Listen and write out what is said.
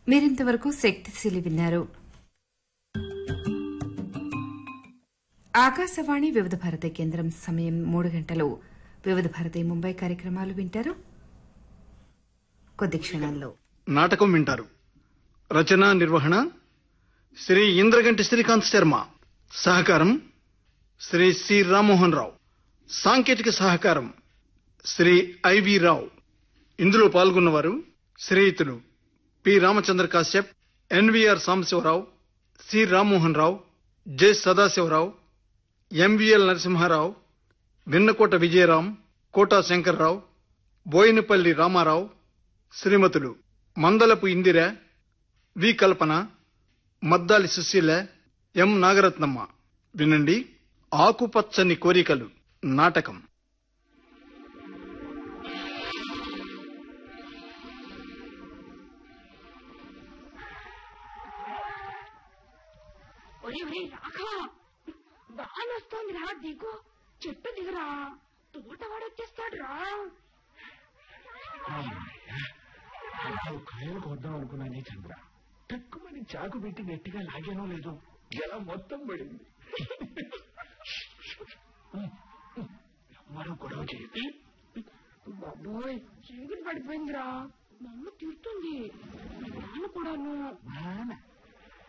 మీరింతవరకు శక్తిశీలి విన్నారు ఆకాశవాణి వివిధ భారతి కేంద్రం సమయం మూడు గంటలు వివిధ భారతి ముంబై కార్యక్రమాలు వింటారు కొద్ది క్షణాల్లో నాటకం వింటారు రచన నిర్వహణ శ్రీ ఇంద్రగంటి శ్రీకాంత్ శర్మ సహకారం శ్రీ సి రామ్మోహన్ రావు సాంకేతిక సహకారం శ్రీ ఐవి రావు ఇందులో పాల్గొన్నవారు శ్రీయుతులు P Ramachandra Kashyap NVR Sambasivarao C Rammohan Rao J Sadasivarao MVL Narasimharao Vinnakota Vijayaram Kota Shankarrao Boinapalli Ramarao శ్రీమతులు మందలపు ఇందిర వి కల్పన మద్దాలి సుశీల ఎం నాగరత్నమ్మ వినండి ఆకుపచ్చని కోరికలు నాటకం ఒరే ఒరే రాఘవ బాగా వస్తోంది రా దిగు చెట్టు దిగురా తోటవాడు వచ్చేస్తాడు రా నాలుగు కాయలు కొద్దాం అనుకున్నానే చంద్ర తక్కువని చాకు పెట్టి గట్టిగా లాగానో లేదో ఎలా మొత్తం పడింది ఎవరు గొడవ చేయదు బాబోయ్ చీకటి పడిపోయిందిరా మా అమ్మ తిడుతుంది మీ నాన్న కూడాను నాన్న